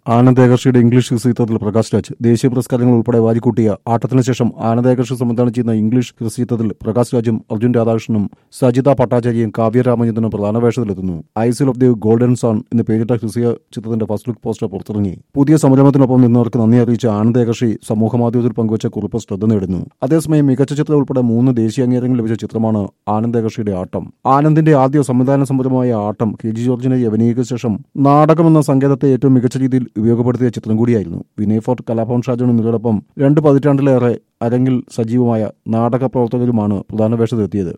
ആനന്ദേകർഷിയുടെ English ചിത്രത്തിൽ പ്രകാശ് രാജ് ദേശീയ പുരസ്കാരങ്ങൾ ഉൾപ്പെടെ വാരിക്കൂട്ടിയ ആട്ടത്തിന് ശേഷം ആനന്ദേകർഷി സംവിധാനം ചെയ്യുന്ന ഇംഗ്ലീഷ് ചിത്രത്തിൽ പ്രകാശ് രാജും അർജുൻ രാധാകൃഷ്ണനും സജിത ഭട്ടാചാര്യയും കാവ്യ രാമചന്ദ്രനും പ്രധാന വേഷത്തിലെത്തുന്നു isle of the golden sun എന്ന് പേരിട്ട ഹൃസിയ ചിത്രത്തിന്റെ ഫസ്റ്റ് ലുക്ക് പോസ്റ്റർ പുറത്തിറങ്ങി പുതിയ സംരംഭത്തിനൊപ്പം നിന്നവർക്ക് നന്ദി അറിയിച്ച ആനന്ദേകർഷി സമൂഹമാധ്യമത്തിൽ പങ്കുവച്ച കുറിപ്പ് ശ്രദ്ധ നേടുന്നു അതേസമയം മികച്ച ചിത്രം ഉൾപ്പെടെ മൂന്ന് ദേശീയ അംഗീകാരങ്ങൾ ലഭിച്ച ചിത്രമാണ് ആനന്ദേകർഷിയുടെ ആട്ടം ആനന്ദിന്റെ ആദ്യ സംവിധാന സംരംഭമായ ആട്ടം കെ ജി ജോർജിനെ യവനീകരിച്ച ശേഷം നാടകമെന്ന സങ്കേതത്തെ ഏറ്റവും മികച്ച രീതിയിൽ ഉപയോഗപ്പെടുത്തിയ ചിത്രം കൂടിയായിരുന്നു വിനയ് ഫോർട്ട് കലാഭവൻ ഷാജോൺ എന്നിവരോടൊപ്പം രണ്ട് പതിറ്റാണ്ടിലേറെ അരങ്ങിൽ സജീവമായ നാടക പ്രവർത്തകരുമാണ് പ്രധാന വേഷത്തിലെത്തിയത്